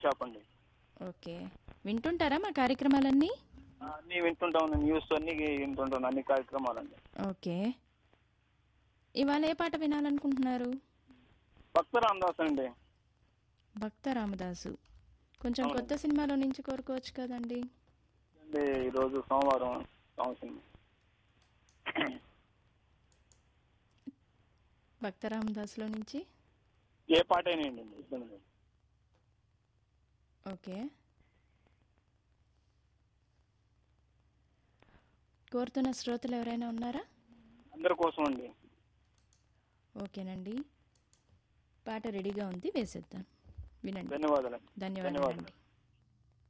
Shop అండి okay వింటుంటారా మా కార్యక్రమాలన్నీ ఆ, అన్నీ వింటుంటాం న్యూస్ అన్ని వింటుంటాను అన్ని కార్యక్రమాలండి ఓకే ఇవాళ ఏ పాట వినాలనుకుంటున్నారు భక్త రామదాస్ అండి భక్త రామదాసు కొంచెం అవును. కొత్త సినిమాలో నుంచి కోరుకోవచ్చు కదండి అంటే ఈరోజు సోమవారం సంవత్సరం భక్త రామదాసులో నుంచి ఏ పాట అయినా అండి ఇబ్బంది లేదు. ఓకే కోరుతున్న శ్రోతలు ఎవరైనా ఉన్నారా అందరి కోసం అండి ఓకేనండి పాట రెడీగా ఉంది వేసేద్దాం వినండి ధన్యవాదాలు ధన్యవాదాలు ధన్యవాదాలు.